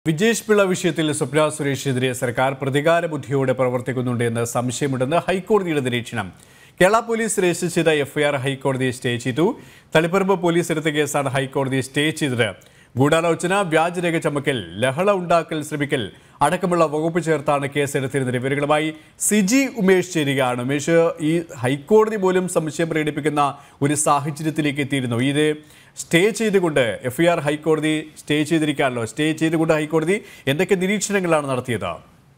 വിജേഷ് പിള്ള വിഷയത്തിൽ സ്വപ്ന സുരേഷിനെതിരെ സർക്കാർ പ്രതികാര ബുദ്ധിയോടെ പ്രവർത്തിക്കുന്നുണ്ട് എന്ന് സംശയമുണ്ടെന്ന് ഹൈക്കോടതിയുടെ നിരീക്ഷണം കേരള പോലീസ് രജിസ്റ്റർ ചെയ്ത എഫ്ഐആർ ഹൈക്കോടതി സ്റ്റേ ചെയ്തു തളിപ്പറമ്പ് പോലീസ് എടുത്ത കേസാണ് ഹൈക്കോടതി സ്റ്റേ ചെയ്തത് ഗൂഢാലോചന വ്യാജരേഖ ചമക്കൽ ലഹള ഉണ്ടാക്കൽ ശ്രമിക്കൽ അടക്കമുള്ള വകുപ്പ് ചേർത്താണ് കേസെടുത്തിരുന്നത് വിവരങ്ങളുമായി സിജി ഉമേഷ് ചേരുകയാണ് ഉമേഷ് ഈ ഹൈക്കോടതി പോലും സംശയം പ്രകടിപ്പിക്കുന്ന ഒരു സാഹചര്യത്തിലേക്ക് എത്തിയിരുന്നു ഇത് സ്റ്റേ ചെയ്തുകൊണ്ട് എഫ്ഐആർ ഹൈക്കോടതി സ്റ്റേ ചെയ്തിരിക്കാണല്ലോ സ്റ്റേ ചെയ്തുകൊണ്ട് ഹൈക്കോടതി എന്തൊക്കെ നിരീക്ഷണങ്ങളാണ് നടത്തിയത്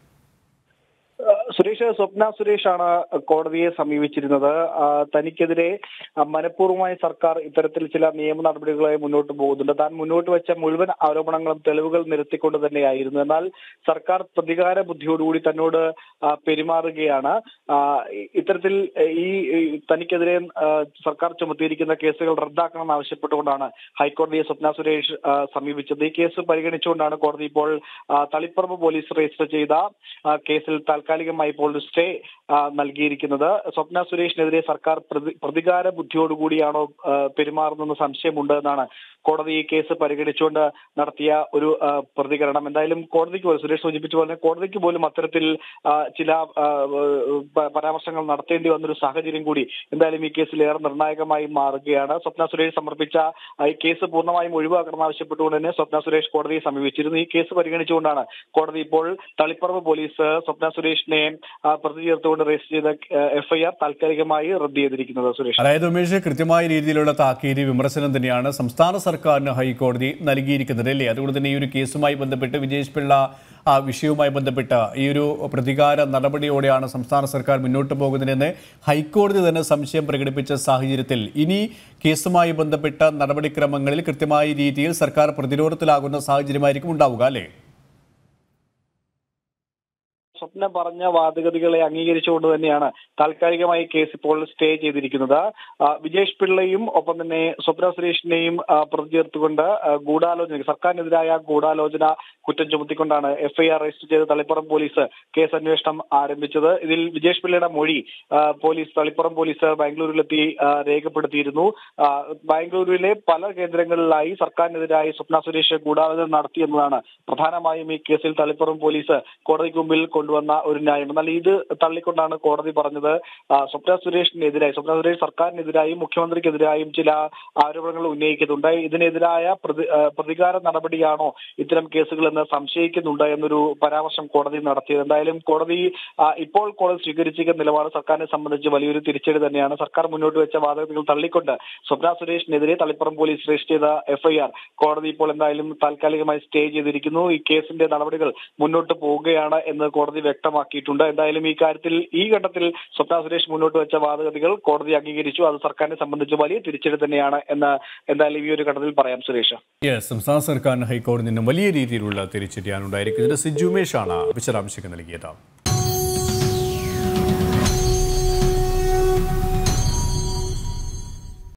സുരേഷ് സ്വപ്ന സുരേഷാണ് കോടതിയെ സമീപിച്ചിരുന്നത് ആ, തനിക്കെതിരെ ആ, മനഃപൂർവ്വമായി സർക്കാർ ഇത്തരത്തിൽ ചില നിയമ നടപടികളെ മുന്നോട്ട് പോകുന്നുണ്ട് താൻ മുന്നോട്ട് വെച്ച മുഴുവൻ ആരോപണങ്ങളും തെളിവുകൾ നിരത്തിക്കൊണ്ട് തന്നെയായിരുന്നു എന്നാൽ സർക്കാർ പ്രതികാര ബുദ്ധിയോടുകൂടി തന്നോട് ആ, പെരുമാറുകയാണ് ആ, ഇ- ഇത്തരത്തിൽ ഈ ഈ തനിക്കെതിരെ ആ, സർക്കാർ ചുമത്തിയിരിക്കുന്ന കേസുകൾ റദ്ദാക്കണമെന്ന് ആവശ്യപ്പെട്ടുകൊണ്ടാണ് ഹൈക്കോടതിയെ സ്വപ്ന സുരേഷ് ആ, സമീപിച്ചത് ഈ കേസ് പരിഗണിച്ചുകൊണ്ടാണ് കോടതി ഇപ്പോൾ ആ, തളിപ്പറമ്പ് പോലീസ് രജിസ്റ്റർ ചെയ്ത ആ, കേസിൽ താൽക്കാലികമായി ഇപ്പോൾ ഒരു സ്റ്റേ ആ, നൽകിയിരിക്കുന്നത് സ്വപ്ന സുരേഷിനെതിരെ സർക്കാർ പ്രതി- പ്രതികാര ബുദ്ധിയോടുകൂടിയാണോ ആ, പെരുമാറുന്നതെന്ന് സംശയമുണ്ട് എന്നാണ് കോടതി ഈ കേസ് പരിഗണിച്ചുകൊണ്ട് നടത്തിയ ഒരു ആ, പ്രതികരണം എന്തായാലും കോടതിക്ക് പോലും സുരേഷ് സൂചിപ്പിച്ച പോലെ കോടതിക്ക് പോലും അത്തരത്തിൽ ആ, ചില ആ, പ- പരാമർശങ്ങൾ നടത്തേണ്ടി വന്നൊരു സാഹചര്യം കൂടി എന്തായാലും ഈ കേസിൽ ഏറെ നിർണായകമായി മാറുകയാണ് സ്വപ്ന സുരേഷ് സമർപ്പിച്ച ആ, ഈ കേസ് പൂർണ്ണമായും ഒഴിവാക്കണം ആവശ്യപ്പെട്ടുകൊണ്ട് തന്നെ സ്വപ്ന സുരേഷ് കോടതിയെ സമീപിച്ചിരുന്നു ഈ കേസ് പരിഗണിച്ചുകൊണ്ടാണ് കോടതി ഇപ്പോൾ തളിപ്പറമ്പ് പോലീസ് സ്വപ്ന സുരേഷിനെ ആ, പ്രതി ചേർത്തുകൊണ്ട് രജിസ്റ്റർ ചെയ്ത എഫ്ഐആർ താൽക്കാലികമായി റദ്ദ് ചെയ്തിരിക്കുന്നത് സുരേഷ് അതായത് ഉമേഷ് കൃത്യമായ രീതിയിലുള്ള താക്കീത് വിമർശനം തന്നെയാണ് സംസ്ഥാന സർക്കാരിന് ഹൈക്കോടതി നൽകിയിരിക്കുന്നത് അല്ലേ അതുകൊണ്ട് തന്നെ ഈ ഒരു കേസുമായി ബന്ധപ്പെട്ട് വിജേഷ് പിള്ള ആ വിഷയവുമായി ബന്ധപ്പെട്ട് ഈ ഒരു പ്രതികാര നടപടിയോടെയാണ് സംസ്ഥാന സർക്കാർ മുന്നോട്ട് പോകുന്നതെന്ന് ഹൈക്കോടതി തന്നെ സംശയം പ്രകടിപ്പിച്ച സാഹചര്യത്തിൽ ഇനി കേസുമായി ബന്ധപ്പെട്ട നടപടിക്രമങ്ങളിൽ കൃത്യമായ രീതിയിൽ സർക്കാർ പ്രതിരോധത്തിലാകുന്ന സാഹചര്യമായിരിക്കും ഉണ്ടാവുക അല്ലേ സ്വപ്ന പറഞ്ഞ വാദഗതികളെ അംഗീകരിച്ചുകൊണ്ട് തന്നെയാണ് താൽക്കാലികമായി കേസ് ഇപ്പോൾ സ്റ്റേ ചെയ്തിരിക്കുന്നത് ആ, വിജേഷ് പിള്ളയും ഒപ്പം തന്നെ സ്വപ്ന സുരേഷിനെയും ആ, പ്രതി ചേർത്തുകൊണ്ട് ആ, ഗൂഢാലോചന സർക്കാരിനെതിരായ ഗൂഢാലോചന കുറ്റം ചുമത്തിക്കൊണ്ടാണ് എഫ്ഐആർ രജിസ്റ്റർ ചെയ്ത് തളിപ്പുറം പോലീസ് കേസ് അന്വേഷണം ആരംഭിച്ചത് ഇതിൽ വിജേഷ് പിള്ളയുടെ മൊഴി ആ, പോലീസ് തളിപ്പുറം പോലീസ് ബാംഗ്ലൂരിലെത്തി ആ, രേഖപ്പെടുത്തിയിരുന്നു ആ, ബാംഗ്ലൂരിലെ പല കേന്ദ്രങ്ങളിലായി സർക്കാരിനെതിരായി സ്വപ്ന സുരേഷ് ഗൂഢാലോചന നടത്തിയെന്നതാണ് പ്രധാനമായും ഈ കേസിൽ തളിപ്പുറം പോലീസ് കോടതിക്ക് മുമ്പിൽ കൊണ്ടുവന്ന ഒരു ന്യായം എന്നാൽ ഇത് തള്ളിക്കൊണ്ടാണ് കോടതി പറഞ്ഞത് ആ, സ്വപ്ന സുരേഷിനെതിരായി സ്വപ്ന സുരേഷ് സർക്കാരിനെതിരായും മുഖ്യമന്ത്രിക്കെതിരായും ചില ആരോപണങ്ങൾ ഉന്നയിക്കുന്നുണ്ട് ഇതിനെതിരായ പ്രതി- ആ, പ്രതികാര നടപടിയാണോ ഇത്തരം കേസുകൾ എന്ന് സംശയിക്കുന്നുണ്ട് എന്നൊരു പരാമർശം കോടതി നടത്തിയത് എന്തായാലും കോടതി ആ, ഇപ്പോൾ കോടതി സ്വീകരിച്ചിരിക്കുന്ന നിലപാട് സർക്കാരിനെ സംബന്ധിച്ച് വലിയൊരു തിരിച്ചടി തന്നെയാണ് സർക്കാർ മുന്നോട്ട് വെച്ച വാദഗതികൾ തള്ളിക്കൊണ്ട് സ്വപ്ന സുരേഷിനെതിരെ തളിപ്പുറം പോലീസ് രജിസ്റ്റർ ചെയ്ത എഫ്ഐആർ കോടതി ഇപ്പോൾ എന്തായാലും താൽക്കാലികമായി സ്റ്റേ ചെയ്തിരിക്കുന്നു ഈ കേസിന്റെ നടപടികൾ മുന്നോട്ട് പോവുകയാണ് എന്ന് കോടതി വ്യക്തമാക്കിയിട്ടുണ്ട് എന്തായാലും ഈ കാര്യത്തിൽ ഈ ഘട്ടത്തിൽ സ്വപ്ന സുരേഷ് മുന്നോട്ട് വെച്ച വാദഗതികൾ കോടതി അംഗീകരിച്ചു അത് സർക്കാരിനെ സംബന്ധിച്ച് വലിയ തിരിച്ചടി തന്നെയാണ് എന്ന് എന്തായാലും ഈ ഒരു ഘട്ടത്തിൽ പറയാം സുരേഷ് യെസ് സംസ്ഥാന സർക്കാരിന് ഹൈക്കോടതി നിന്നും വലിയ രീതിയിലുള്ള തിരിച്ചടിയാണ് ഉണ്ടായിരിക്കുന്നത് സിജുമേഷാണ് വിശദാംശങ്ങൾ നൽകിയത്